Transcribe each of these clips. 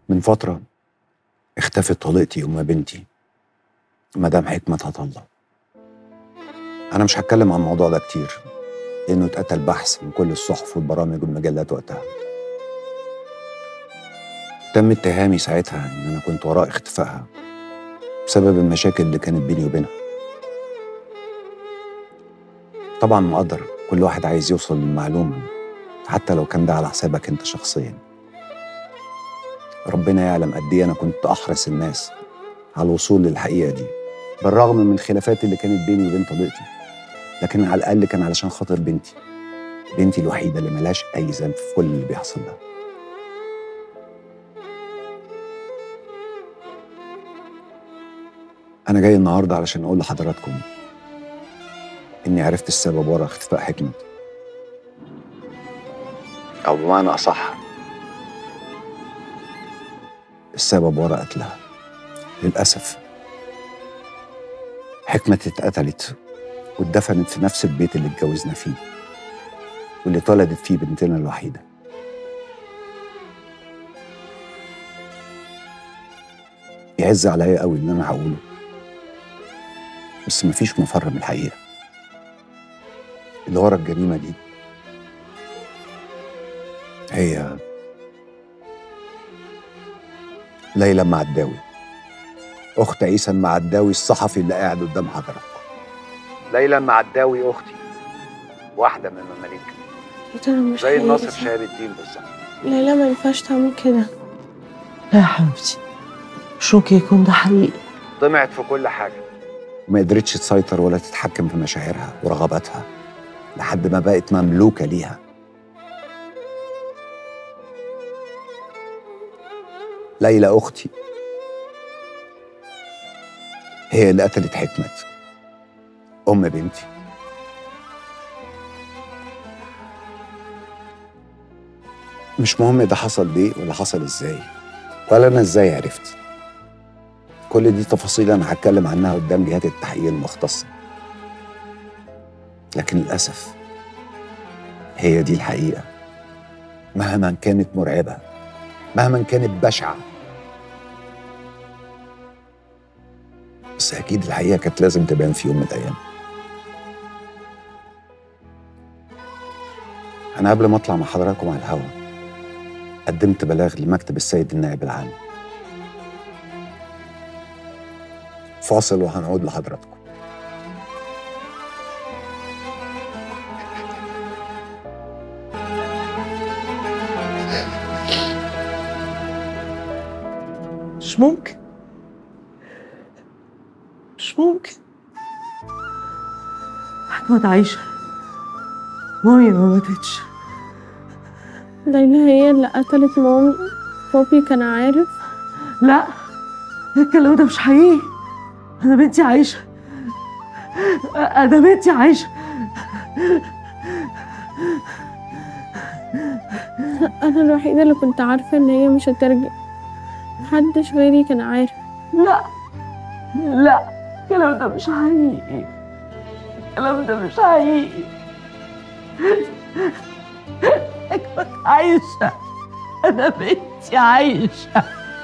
من فترة اختفت طليقتي أم بنتي مدام حكمة الله أنا مش هتكلم عن الموضوع ده كتير لأنه اتقتل بحث من كل الصحف والبرامج والمجلات وقتها تم اتهامي ساعتها إن أنا كنت وراء اختفائها بسبب المشاكل اللي كانت بيني وبينها طبعا مقدر كل واحد عايز يوصل للمعلومة حتى لو كان ده على حسابك انت شخصيا ربنا يعلم قد ايه انا كنت احرص الناس على الوصول للحقيقة دي بالرغم من الخلافات اللي كانت بيني وبين طليقتي لكن على الأقل كان علشان خاطر بنتي بنتي الوحيدة اللي ملهاش أي ذنب في كل اللي بيحصل ده أنا جاي النهاردة علشان أقول لحضراتكم إني عرفت السبب ورا اختفاء حكمة أو بمعنى أصح السبب ورا قتلها للأسف حكمة اتقتلت واتدفنت في نفس البيت اللي اتجوزنا فيه واللي اتولدت فيه بنتنا الوحيدة يعز عليا قوي اللي أنا هقوله بس مفيش مفر من الحقيقة اللي ورا الجريمة دي هي ليلى معداوي أخت عيسى المعداوي الصحفي اللي قاعد قدام حضرتك ليلى معداوي أختي واحدة من المماليك قلت له مش زي الناصر حقيقي. شهاب الدين بالظبط لا لا ما ينفعش تعمل كده لا يا حبيبتي مش ممكن يكون ده حقيقي طمعت في كل حاجة وما قدرتش تسيطر ولا تتحكم في مشاعرها ورغباتها لحد ما بقت مملوكة ليها ليلى أختي هي اللي قتلت حكمة أم بنتي مش مهم ده حصل ليه ولا حصل ازاي ولا انا ازاي عرفت كل دي تفاصيل انا هتكلم عنها قدام جهات التحقيق المختصه لكن للاسف هي دي الحقيقه مهما كانت مرعبه مهما كانت بشعه بس اكيد الحقيقه كانت لازم تبان في يوم من الايام انا قبل ما اطلع مع حضراتكم على الهوا قدمت بلاغ لمكتب السيد النائب العام فاصل وهنعود لحضراتكم مش ممكن مش ممكن أحمد عايشة مامي ما ماتتش ليلى هي اللي قتلت مامي بابي كان عارف لا الكلام ده مش حقيقي أنا بنتي عايشة أنا بنتي عايشة انا الوحيده اللي كنت عارفه ان هي مش هترجع محدش غيري كان عارف لا لا الكلام ده مش حقيقي الكلام ده مش حقيقي حكمة عايشة أنا بنتي عايشة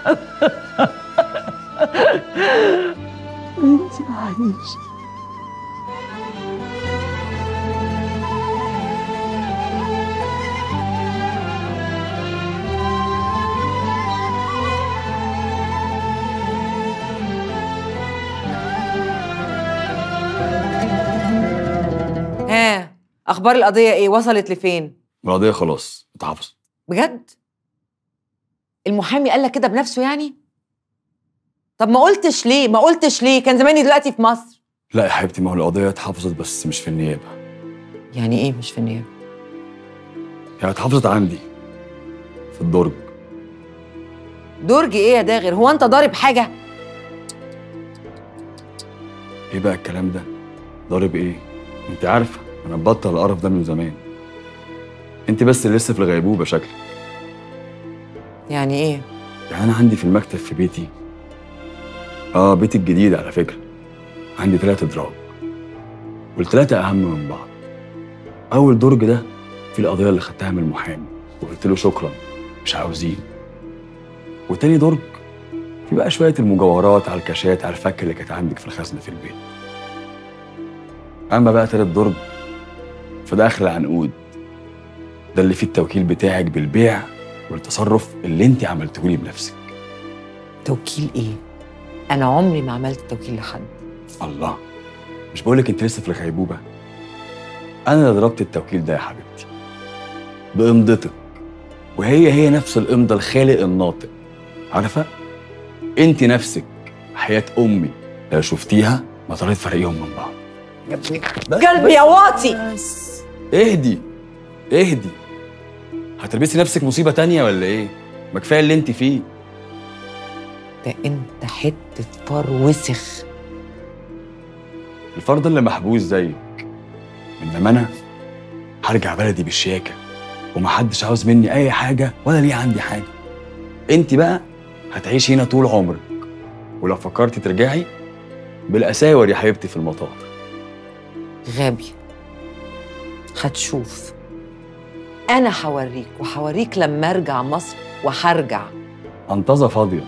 بنتي عايشة ها اخبار القضيه ايه وصلت لفين القضية خلاص اتحفظت بجد المحامي قال لك كده بنفسه يعني طب ما قلتش ليه ما قلتش ليه كان زماني دلوقتي في مصر لا يا حبيبتي ما هو القضية اتحفظت بس مش في النيابة يعني ايه مش في النيابه هي اتحفظت عندي في الدرج درج ايه يا داغر هو انت ضارب حاجه ايه بقى الكلام ده؟ ضارب ايه؟ انت عارفة انا مبطل القرف ده من زمان انت بس اللي لسه في الغيبوبة شكلك يعني ايه يعني انا عندي في المكتب في بيتي اه بيتي الجديد على فكرة عندي ثلاثة دراج والثلاثة أهم من بعض أول درج ده في القضية اللي خدتها من المحامي وقلت له شكرا مش عاوزين وتاني درج في بقى شويه المجوهرات على الكاشات على الفك اللي كانت عندك في الخزنه في البيت اما بقى تالت درج فده اخر العنقود ده اللي فيه التوكيل بتاعك بالبيع والتصرف اللي انت عملته لي بنفسك توكيل ايه انا عمري ما عملت توكيل لحد الله مش بقولك انت لسه في الغيبوبه انا اللي ضربت التوكيل ده يا حبيبتي بامضتك وهي هي نفس الامضه الخالق الناطق عارفه انت نفسك حياه امي لو شفتيها ما طريقة فرقيهم من بعض قلبي يا واطي اهدي اهدي هتلبسي نفسك مصيبه تانية ولا ايه ما كفايه اللي انت فيه ده انت حته فار وسخ الفرد اللي محبوس زيك انما انا هرجع بلدي بالشياكه ومحدش عاوز مني اي حاجه ولا ليه عندي حاجه انت بقى هتعيشي هنا طول عمرك ولو فكرتي ترجعي بالاساور يا حبيبتي في المطار غبي هتشوف انا هوريك وهوريك لما ارجع مصر وهرجع انطزه فاضيه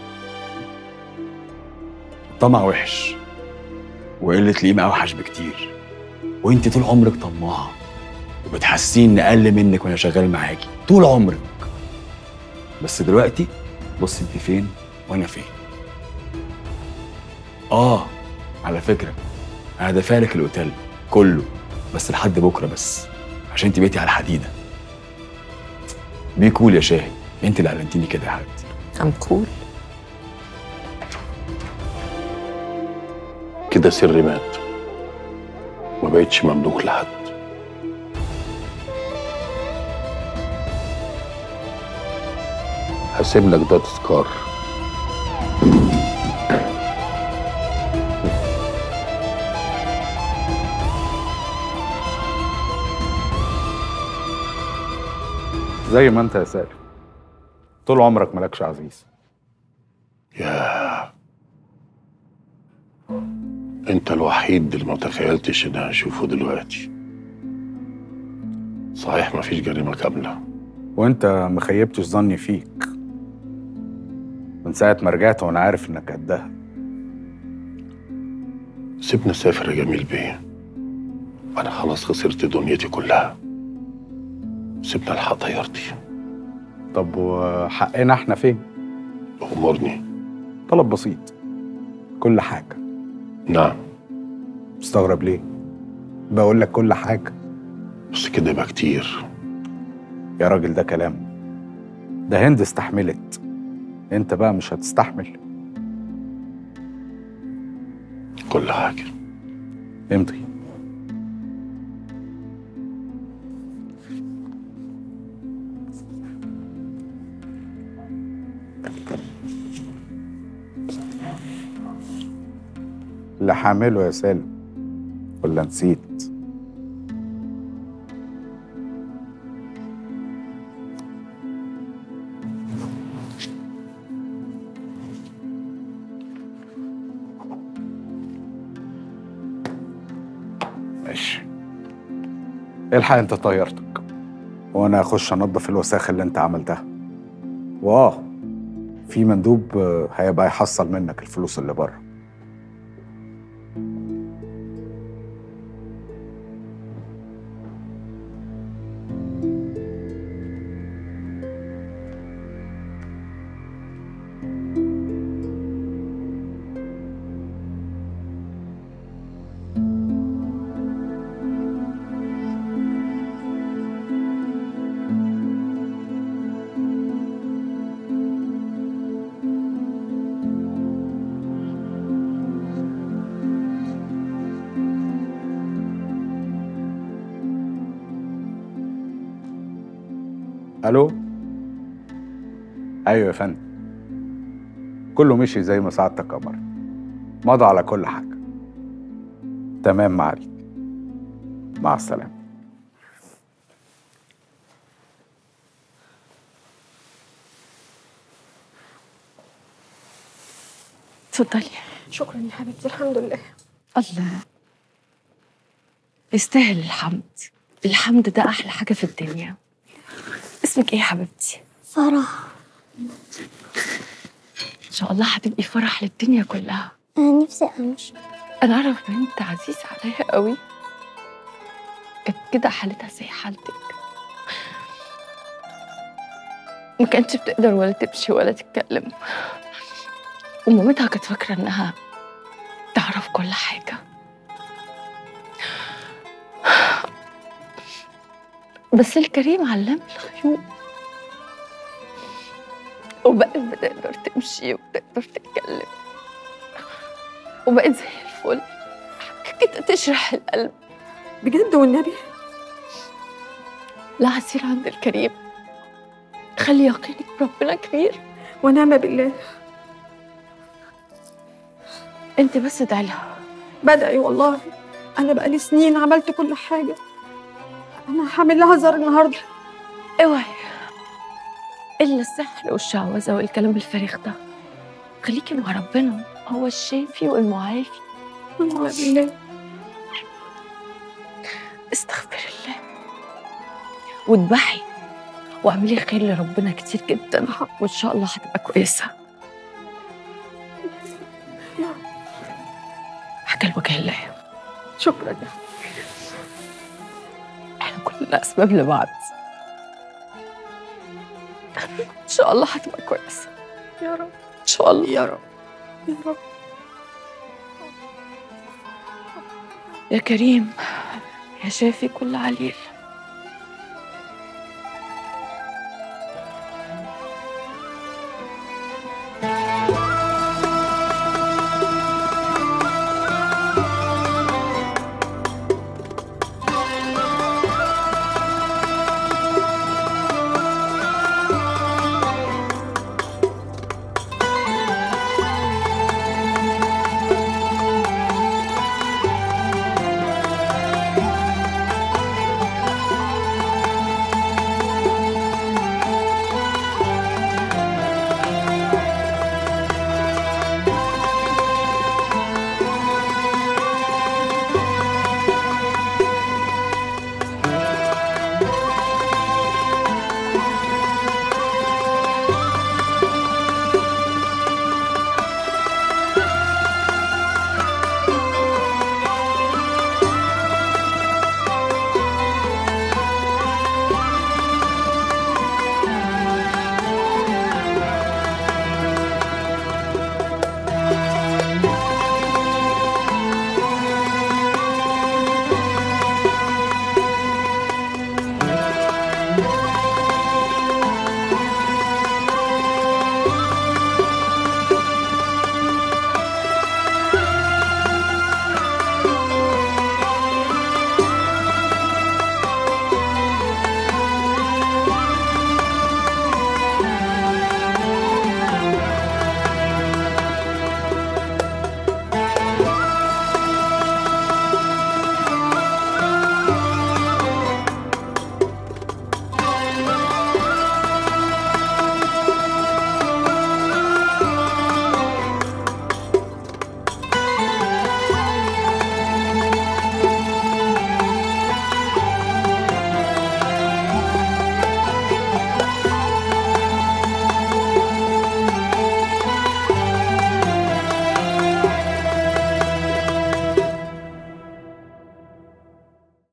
طمع وحش وقله القيمه اوحش بكتير وانت طول عمرك طماعه وبتحسين ان اقل منك وانا شغال معاكي طول عمرك بس دلوقتي بص انت فين وانا فين اه على فكره انا دافع لك الاوتيل كله بس لحد بكره بس عشان انت بيتي على الحديده بي كول يا شاهد انت اللي علمتيني كده يا حبيبتي ام كول كده سري مات ما بقتش مملوك لحد هسيب لك ده تذكار زي ما انت يا سالم طول عمرك مالكش عزيز يا انت الوحيد اللي ما تخيلتش اني هشوفه دلوقتي صحيح ما فيش جريمة كاملة وانت ما خيبتش ظني فيك من ساعة ما رجعت وانا عارف انك قدها سيبني اسافر يا جميل بيه انا خلاص خسرت دنيتي كلها سيبنا الحق طيارتي طب وحقنا احنا فين؟ امرني طلب بسيط كل حاجة نعم مستغرب ليه؟ بقول لك كل حاجة بس كده يبقى كتير يا راجل ده كلام ده هند استحملت انت بقى مش هتستحمل كل حاجة امضي اللي حامله يا سالم ولا نسيت ماشي الحق انت طيارتك وانا اخش انضف الوساخه اللي انت عملتها واه في مندوب آه، هيبقى يحصل منك الفلوس اللي بره الو ايوه يا فندم كله مشي زي ما سعادتك امر مضى على كل حاجه تمام معالي مع السلامه اتفضلي شكرا يا حبيبتي الحمد لله الله يستاهل الحمد الحمد ده أحلى حاجة في الدنيا اسمك إيه يا حبيبتي؟ سارة ان شاء الله هتبقي فرح للدنيا كلها أنا نفسي أمشي انا اعرف بنت عزيزه عليا قوي كانت كده حالتها زي حالتك ما كانتش بتقدر ولا تمشي ولا تتكلم ومامتها كانت فاكره انها تعرف كل حاجه بس الكريم علمها الخيوط وبقت بتقدر تمشي وبتقدر تتكلم وبقت زي الفل حاجة كده تشرح القلب بجد والنبي لا عسير عند الكريم خلي يقينك بربنا كبير ونعم بالله انت بس ادعي لها بدعي والله انا بقالي سنين عملت كل حاجه انا هعمل لها زار النهارده اوعي الا السحر والشعوذه والكلام الفارغ ده خليكي مع ربنا هو الشافي والمعافي ونعم بالله استغفر الله واذبحي واعملي خير لربنا كتير جدا وان شاء الله هتبقى كويسه حاجه لوجه الله شكرا احنا كلنا اسباب لبعض ان شاء الله هتبقى كويسه يا رب ان شاء الله يا رب يا رب يا كريم يا شافي كل عليل